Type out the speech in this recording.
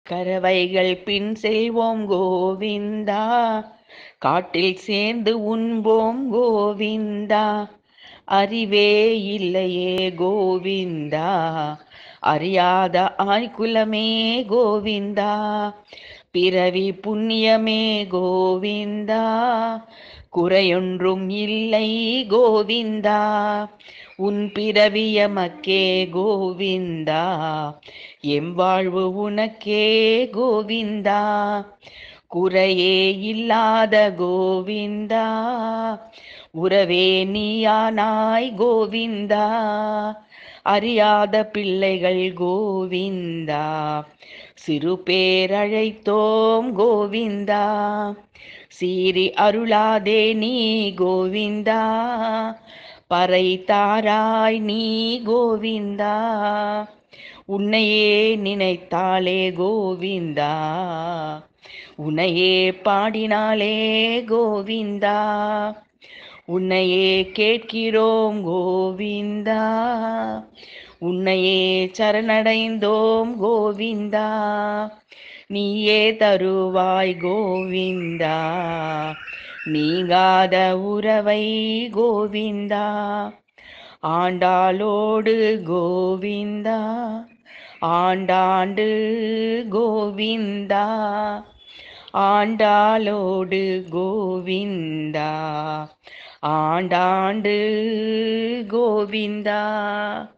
கறவைகள் பின் செல்வோம் கோவிந்தா காட்டில் சேர்ந்து உண்போம் கோவிந்தா அறிவே இல்லையே கோவிந்தா அறியாத ஆய்குலமே கோவிந்தா பிறவி புண்ணியமே கோவிந்தா குறையொன்றும் இல்லை கோவிந்தா உன் பிறவியமக்கே கோவிந்தா எம் வாழ்வு உனக்கே கோவிந்தா குறையே இல்லாத கோவிந்தா உறவே நீயானாய் கோவிந்தா அறியாத பிள்ளைகள் கோவிந்தா சிறு பேரழைத்தோம் கோவிந்தா சீரி அருளாதே நீ கோவிந்தா பறை தாராய் நீ கோவிந்தா உன்னையே நினைத்தாலே கோவிந்தா உன்னையே பாடினாலே கோவிந்தா உன்னையே கேட்கிறோம் கோவிந்தா உன்னையே சரணடைந்தோம் கோவிந்தா நீயே தருவாய் கோவிந்தா நீங்காத உறவை கோவிந்தா ஆண்டாளோடு கோவிந்தா ஆண்டாண்டு கோவிந்தா ஆண்டாளோடு கோவிந்தா ஆண்டாண்டு கோவிந்தா